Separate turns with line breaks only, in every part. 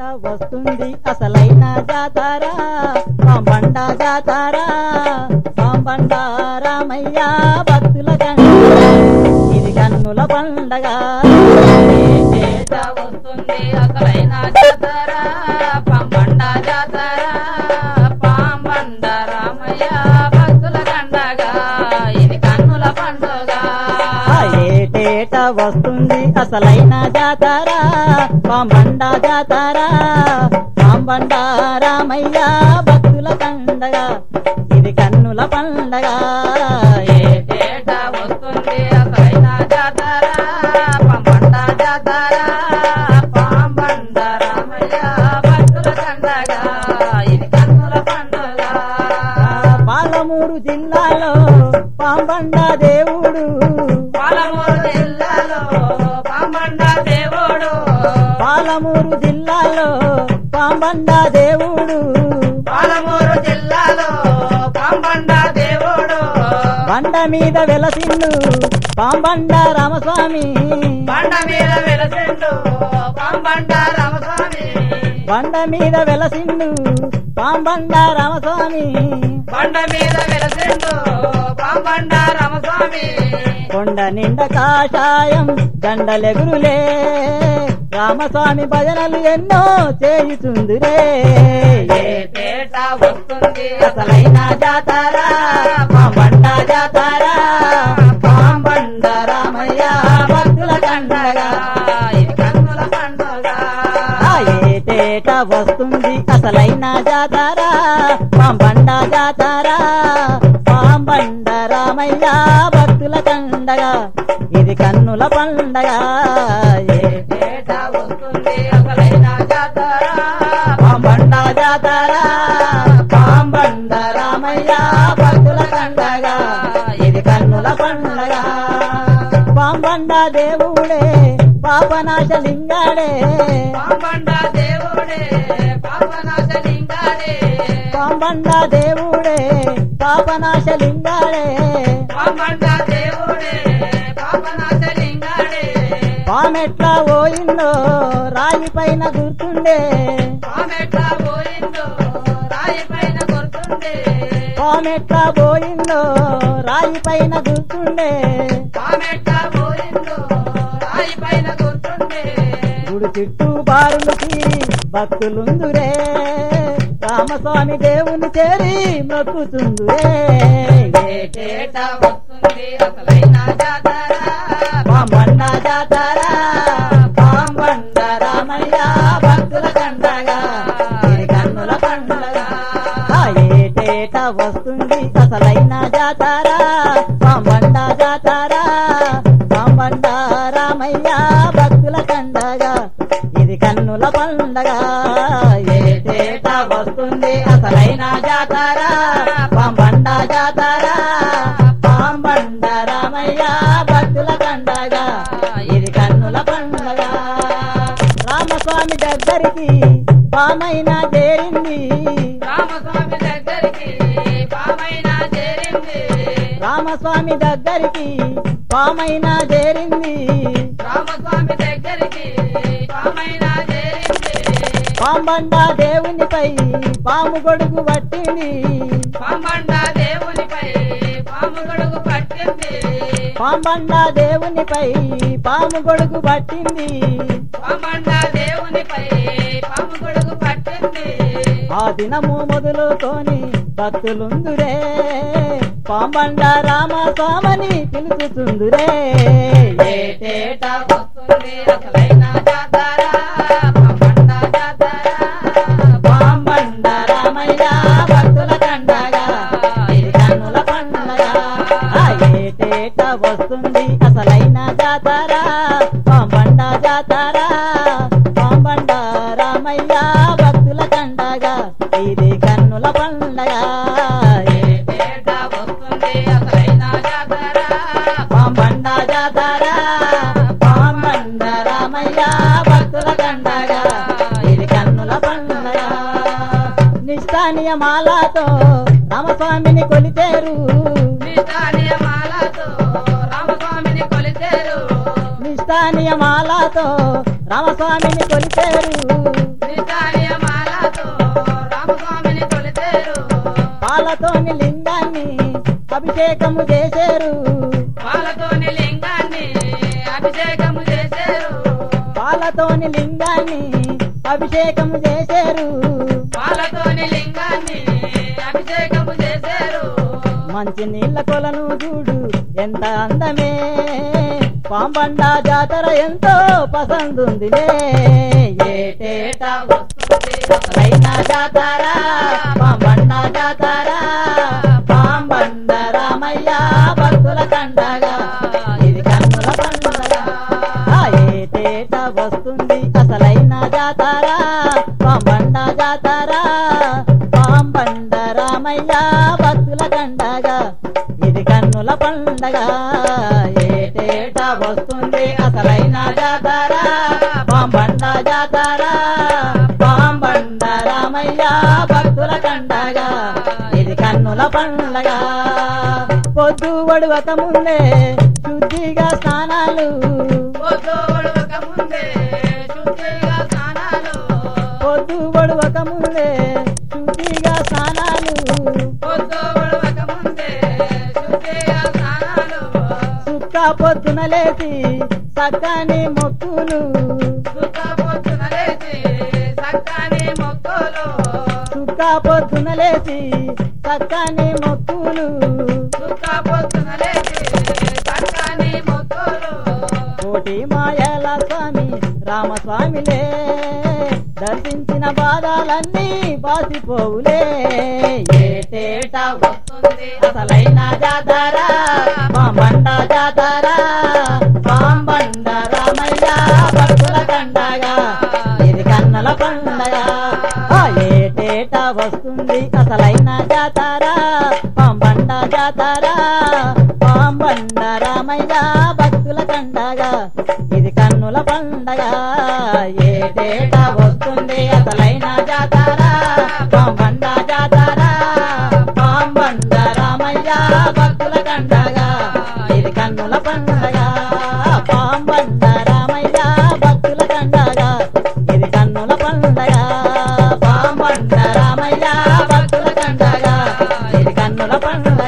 వస్తుంది అసలైన జాతారా పాంబండ జాతారా పాంబండ రామయ్య భక్తుల కండ ఇది కన్నుల పండగ
చేత వస్తుంది అసలైన జాతర పంబండ జాతర పాంబండ రామయ్య భక్తుల కండగా ఇది కన్నుల పండుగ
ఆ ఏటేట వస్తుంది అసలైన జాతారా పాంబండ జాతారా పాంబండ రామయ్య భక్తుల పండగ ఇది కన్నుల పండగ
ఏటేట వస్తుంది అసలైన జాతర పంబండ జాతర పాంబండ రామయ్య భక్తుల కండగా ఇది కన్నుల పండుగ
పాలమూరు జిల్లాలో పాంబండ దేవుడు
పాలమూరు జిల్లాలో పాంబండ దేవుడు
పాలమూరు జిల్లాలో పాంబండ దేవుడు
పాలమూరు జిల్లాలో పాంబండ దేవుడు
బండ మీద వెలసిండు పాంబండ రామస్వామి
బండ మీద వెలసిండు పాంబండ రామస్వామి
బండ మీద వెలసిండు పాంబండ రామస్వామి
బండ మీద వెలసిండు పాంబండ రామస్వామి
కొండ నిండ కాషాయం దండలెగురులే రామస్వామి భజనలు ఎన్నో చేయుచుందురే
ఏటేట వస్తుంది
అసలైన జాతారా పాంబండ జాతారా పాంబండ రామయ్య భక్తుల కండగా
ఇది కన్నుల పండుగ
ఆ ఏటేట వస్తుంది అసలైన జాతారా పాంబండ జాతారా పాంబండ రామయ్య భక్తుల కండగా ఇది కన్నుల పండగ
ఏటేట వస్తుంది అసలైన జాతర
పాంబండ జాతారా పాంబండ రామయ్య భక్తుల కండగా ఇది కన్నుల పండగ పాంబండ దేవుడే పాపనాశలింగాడే
పాంబండ దేవుడే పాపనాశలింగాడే
పాంబండ దేవుడే పాపనాశలింగాడే
పాంబండ దేవుడే పాపనాశలింగాడే
పామెట్లా పోయిందో రాయి పైన గుర్తుండే
పామెట్లా పోయిందో రాయి పైన గుర్తుండే
పామెట్లా పోయిందో రాయి పైన గుర్తుండే
పామెట్లా పోయిందో రాయి పైన గుర్తుండే
గుడి చుట్టూ బారులు తీరి భక్తులుందురే రామస్వామి దేవుని చేరి మొక్కుతుందురే
ఏటేట వస్తుంది అసలైన జాతర
పాంబండ జాతారా పాంబండ రామయ్య భక్తుల కండగా ఇది కన్నుల పండుగ ఆ ఏటేట వస్తుంది అసలైన జాతారా పాంబండ జాతారా పాంబండ రామయ్య భక్తుల కండగా ఇది కన్నుల పండగ ఏటేట వస్తుంది అసలైన జాతారా పాంబండ జాతారా పాంబండ రామయ్య భక్తుల కండగా ఇది కన్నుల పండగ రామస్వామి దగ్గరికి పామైనా చేరింది
రామస్వామి దగ్గరికి పామైనా చేరింది
రామస్వామి దగ్గరికి పామైనా చేరింది
రామస్వామి దగ్గరికి పామైనా చేరింది
పాంబండ దేవునిపై పాము గొడుగు పట్టింది
పాంబండ దేవునిపై పాము గొడుగు పట్టింది
పాంబండ దేవునిపై పాము గొడుగు పట్టింది
పాంబండ దేవునిపై పాము గొడుగు పట్టింది
ఆ దినము మొదలుకొని భక్తులుందురే పాంబండ రామస్వామని పిలుచుతుందురే
ఏటేట వస్తుంది అసలైన జాతర పాంబండ జాతర
పాంబండ రామయ్య భక్తుల కండగా ఇది కన్నుల పండగ ఆ ఏటేట వస్తుంది అసలైన జాతర పాంబండ జాతర పాంబండ రామయ్య భక్తుల కండగా ఇది కన్నుల పండగ
ఏటేట వస్తుంది అసలైన జాతర
పాంబండ జాతర పాంబండ రామయ్య భక్తుల కండగా ఇది కన్నుల పండగ నిష్ఠానియమాలతో రామస్వామిని కొలిచేరు
నిష్ఠానియమాలతో రామస్వామిని కొలిచేరు
నిష్ఠానియమాలతో రామస్వామిని కొలిచేరు
నిష్ఠా
అభిషేకము చేశారు
పాలతోని లింగాన్ని అభిషేకము చేశారు
పాలతోని లింగాన్ని అభిషేకము చేశారు
పాలతోని లింగాన్ని అభిషేకము చేశారు
మంచి నీళ్ళ కొలను చూడు ఎంత అందమే పాంబండ జాతర ఎంతో పసందుందిలే ఏటేటా
వస్తుంది
అసలైన జాతర పాంబండ జాతర పాంబండ రామయ్య భక్తుల కండగా ఇది కన్నుల పండుగ ఆ ఏటేట వస్తుంది అసలైన జాతర పాంబండ జాతర పాంబండ రామయ్య భక్తుల కండగా ఇది కన్నుల పండగ ఏటేట వస్తుంది అసలైన జాతర పాంబండ జాతర పాంబండ రామయ్య భక్తుల కండగా ఇది కన్నుల పండగ పొద్దు వడువక ముందే శుద్ధిగా స్నానాలు
పొద్దు ఒడవక ముందే శుద్ధిగా స్నానాలు
పొద్దు వడువక ముందే శుద్ధిగా స్నానాలు
పొద్దు ఒడవక ముందే శుద్ధిగా స్నానాలు
సుక్క పొద్దున లేచి సక్కని మొక్కులు
సుఖ పొద్దున లేచి సక్కని మొక్కులు
సుక్క పొద్దున లేచి సక్కని మొక్కులు
సుఖ పొద్దున లేచి సక్కని మొక్కులు
కోటి మాయల స్వామి రామస్వామిలే దర్శించిన బాధలన్నీ బాసిపోవులే ఏటేటా
వస్తుంది
అసలైన జాతర పాంబండ జాతర పాంబండ రామయ్య భక్తుల కండగా ఇది కన్నల పండగ ఆ ఏటేట వస్తుంది అసలైన జాతర పాంబండ జాతర పాంబండ రామయ్య భక్తుల కండగా ఇది కన్నుల పండగ ఏటేట వస్తుంది అసలైన జాతర పాంబండ జాతర పాంబండ రామయ్య భక్తుల కండగా ఇది కన్నుల పండగ పాంబండ రామయ్య భక్తుల కండగా ఇది కన్నుల పండగ పాంబండ రామయ్య భక్తుల కండగా ఇది కన్నుల పండగ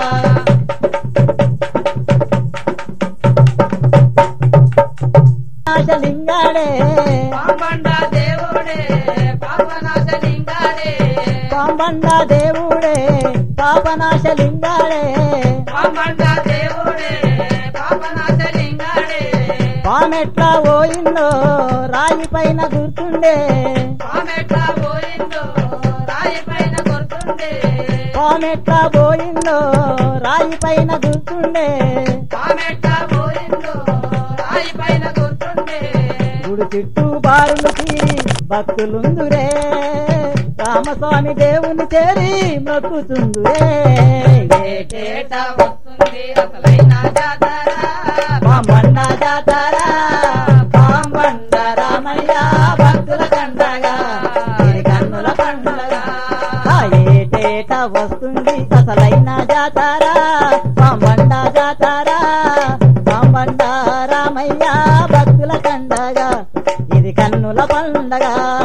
నాశలింగాడే
పాంబండ దేవుడే పాపనాశలింగాడే
పాంబండ దేవుడే పాపనాశలింగాడే
పాంబండ దేవుడే పాపనాశలింగాడే
పామెట్లా పోయిందో రాయి పైన గుర్తుండే
పామెట్లా పోయిందో రాయి పైన గుర్తుండే
పామెట్లా పోయిందో రాయి పైన గుర్తుండే
పామెట్లా పోయిందో రాయి పైన గుర్తుండే
గుడి చుట్టూ బారులు తీరి భక్తులుందురే రామస్వామి దేవుని చేరి మొక్కుతుందురే
ఏటేట వస్తుంది అసలైన జాతర
పాంబండ జాతర పాంబండ రామయ్య భక్తుల కండగా ఇది కన్నుల పండుగ ఆ ఏటేట వస్తుంది అసలైన జాతర పాంబండ జాతర పాంబండ రామయ్య భక్తుల కండగా ఇది కన్నుల పండగ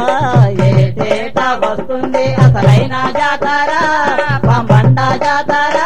ఏటేట వస్తుంది అసలైన జాతర పాంబండ జాతర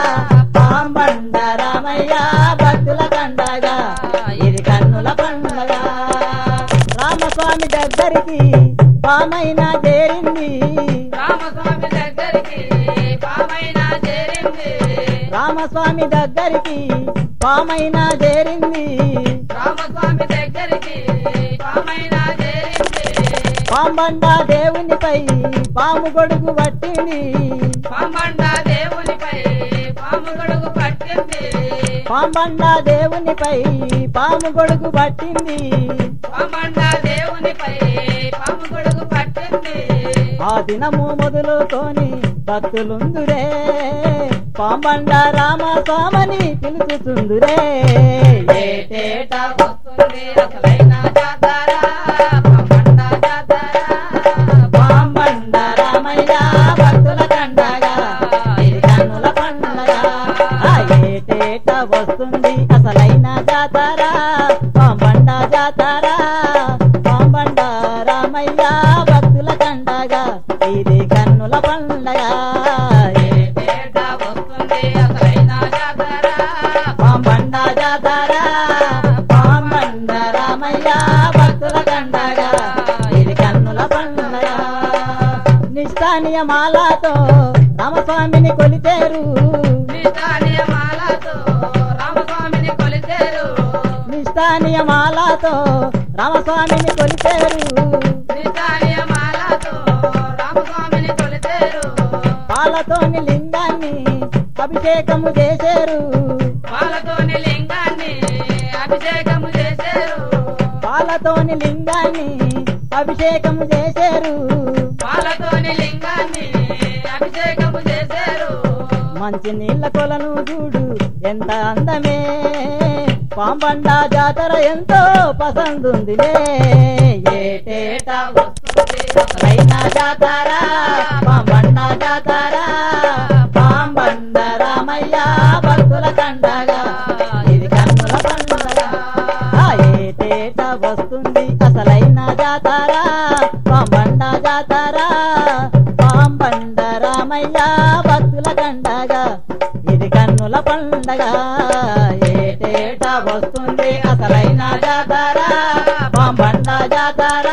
పాంబండ రామయ్య భక్తుల కండగా ఇది కన్నుల పండగ రామస్వామి దగ్గరికి పామైన చేరింది
రామస్వామి దగ్గరికి పామైన చేరింది
రామస్వామి దగ్గరికి పామైన చేరింది
రామస్వామి దగ్గరికి పామైన చేరింది
పాంబండ దేవునిపై పాము గొడుగు పట్టింది
పాంబండ దేవునిపై పాము గొడుగు పట్టింది
పాంబండ దేవునిపై పాము గొడుగు పట్టింది
పాంబండ దేవునిపై పాము గొడుగు పట్టింది
ఆ దినము మొదలుకొని భక్తులుందురే పాంబండ రామస్వామని పిలుచుతుందురే
ఏటేటా వస్తుంది అసలైన జాతర పాంబండ జాతర
పాంబండ రామయ్య భక్తుల కండగా ఇది కన్నుల పండగ ఆ ఏటేట వస్తుంది అసలైన జాతర పాంబండ జాతర పాంబండ రామయ్య భక్తుల కండగా ఇది కన్నుల పండగ
ఏటేటా వస్తుంది అసలైన
నిష్ఠానియమాలతో రామస్వామిని కొలిచేరు
నిష్ఠానియమాలతో రామస్వామిని కొలిచేరు
నిష్ఠానియమాలతో రామస్వామిని కొలిచేరు
నిష్ఠానియమాలతో రామస్వామిని కొలిచేరు
పాలతోని లింగాన్ని అభిషేకము చేశారు
పాలతోని లింగాన్ని అభిషేకము చేశారు
పాలతోని లింగాన్ని అభిషేకము చేశారు
పాలతోని లింగాన్ని అభిషేకము చేశారు
మంచి నీళ్ళ కొలను చూడు ఎంత అందమే పాంబండ జాతర ఎంతో పసందుందిలే ఏటేటా
వస్తుంది
అసలైన జాతర పాంబండ జాతర పాంబండ రామయ్య భక్తుల కండగా ఇది కన్నుల పండగ ఆ ఏటేట వస్తుంది అసలైన జాతర పాంబండ జాతర పాంబండ రామయ్య భక్తుల కండగా ఇది కన్నుల పండగ ఏటేట వస్తుంది అసలైన జాతర పాంబండ జాతర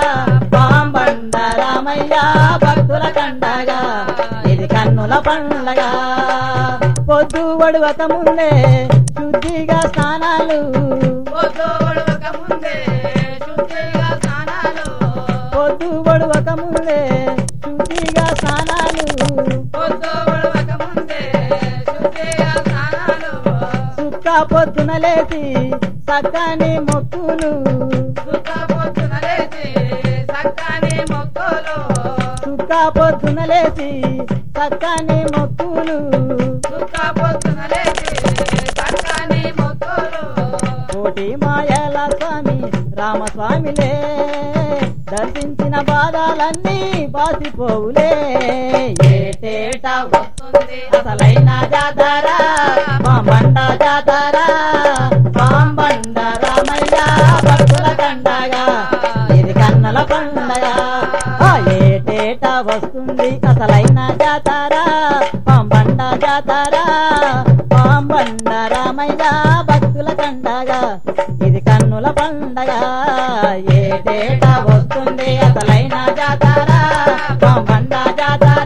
పాంబండ రామయ్య భక్తుల కండగా ఇది కన్నుల పండగ పొద్దు ఒడవక ముందే శుద్ధిగా స్నానాలు
పొద్దు ఒడవక ముందే శుద్ధిగా స్నానాలు
పొద్దు ఒడవక ముందే శుద్ధిగా స్నానాలు
పొద్దు ఒడవక ముందే శుద్ధిగా స్నానాలు
సుక్క పొద్దున లేచి సక్కని మొక్కులు
సుఖ పొద్దున లేచి సక్కని మొక్కులు
సుక్క పొద్దున లేచి సక్కని మొక్కులు
సుఖ పొద్దున లేచి సక్కని మొక్కులు
కోటి మాయల స్వామి రామస్వామిలే దర్శించిన బాధలన్నీ బాసిపోవులే ఏటేటా
వస్తుంది
అసలైన జాతర పాంబండ జాతర పాంబండ రామయ్య భక్తుల కండగా ఇది కన్నల పండగ ఆ ఏటేట వస్తుంది అసలైన జాతర పాంబండ జాతర పాంబండ రామయ్య భక్తుల కండగా ఇది కన్నుల పండగ ఏటేట వస్తుంది అసలైన జాతర పాంబండ జాతర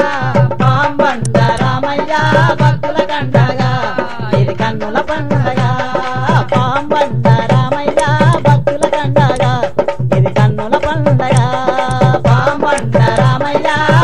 పాంబండ రామయ్య భక్తుల కండగా ఇది కన్నుల పండగ పాంబండ రామయ్య భక్తుల కండగా ఇది కన్నుల పండగ పాంబండ రామయ్య